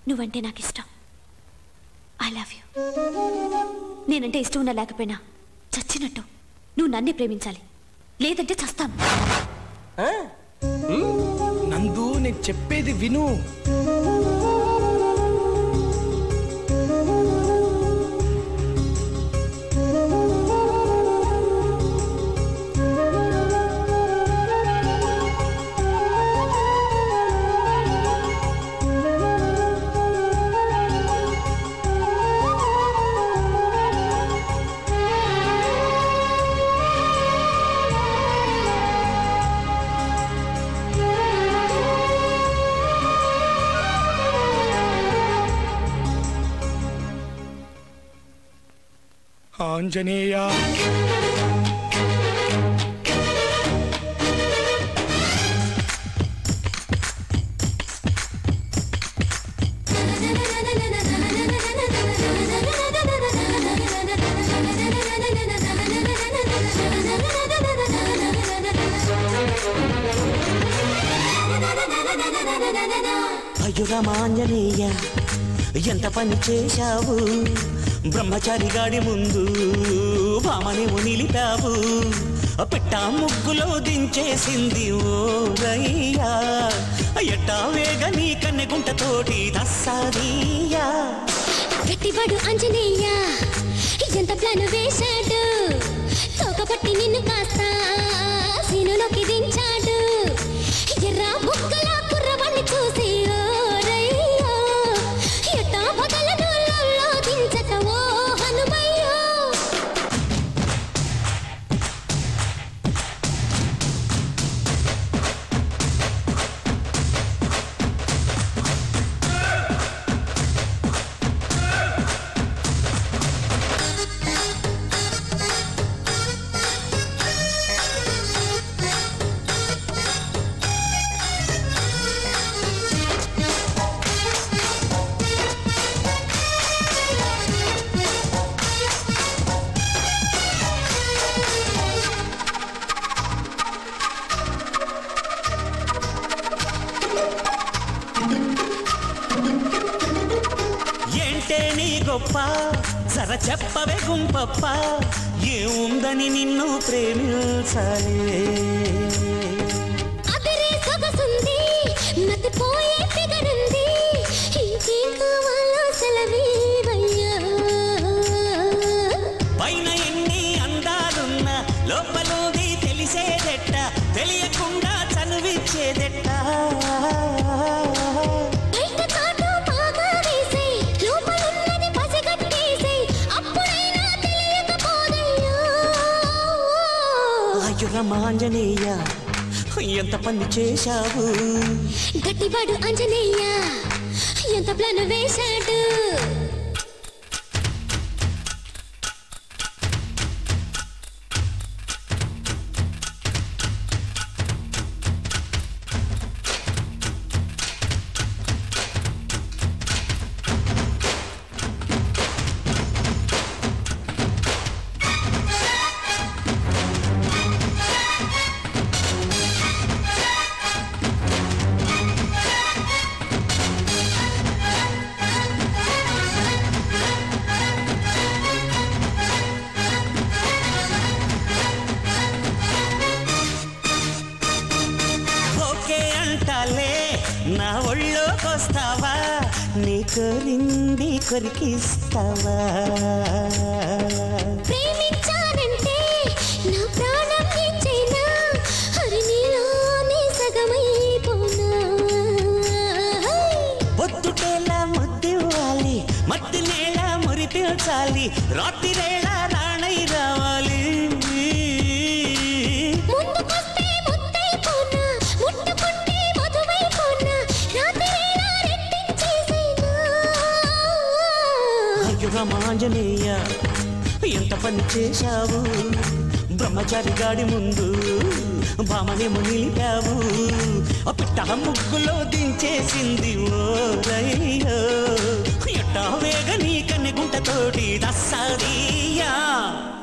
నువ్వంటే నాకు ఇష్టం ఐ లవ్ యూ నేనంటే ఇష్టం ఉన్నా లేకపోయినా చచ్చినట్టు నువ్వు నన్నే ప్రేమించాలి లేదంటే చస్తాను ఆ? ఉమ్, నందు నేను చెప్పేది విను ఆంజనేయ అయ్యురమాంజనేయ ఎంత పని చేశావు బ్రహ్మచారి గాడి ముందు భామనేమో నిలిపావు పిట్ట ముగ్గులో దించేసింది ఓ రయ్యా ఎట్టా వేగ నీ కన్నెగుంటతోటి దస్సాదీయా గట్టివాడు అంజనేయ ఎంత ప్లాన్ వేశాడు తోకపట్టి నిన్ను కాస్త సీనులోకి దించాడు ఎర్ర బుక్కల కుర్రవాణ్ణి చూసి ఓ రయ్యో ఎట్టా బదలను లొల్లో దించక ఓ హనుమయ్యో ఏంటే నీ గొప్ప సర చెప్పవే గుంపప్ప ఏముందని నిన్ను ప్రేమించాలి అదిరే సొగసుంది మతిపోయే ఫిగరుంది ఇంకేం కావాలో సెలవీవయ్యా పైన ఎన్ని అందాలున్నా లోపలోది తెలిసేదెట్ట తెలియకుండా చనువిచ్చేదెట్ట బయట కాటు బాగా వేసేయ్, లోపలున్నది పసిగట్టేసేయ్, అప్పుడైనా తెలియకపోదయ్యా. అయ్యురమాంజనేయ ఎంత పని చేశావు గట్టివాడు అంజనేయ ఎంత ప్లాన్ వేశాడు ఓకే అంటాలే నా ఒళ్ళోకొస్తావా నీ కోరింది కొరికిస్తావా ప్రేమించానంటే నా ప్రాణం ఇచ్చేనా హరి నీలోనే సగమైపోనా పొద్దుటేలా ముద్దివ్వాలి మట్టి నేల మురిపించాలి రాత్రిరేళ రాణై రావాలి ముందుకొస్తే ముద్దైపోనా ముట్టుకుంటే మధువైపోనా రాత్రివేళ రెట్టించేసేనా అయ్యురమాంజనేయ ఎంత పని చేశావు బ్రహ్మచారి గాడి ముందు భామనేమో నిలిపావు ఆ పిట్ట ముగ్గులో దించేసింది ఓ రయ్యో ఎట్టా వేగ నీ కన్నెగుంటతోటి దస్సాదీయా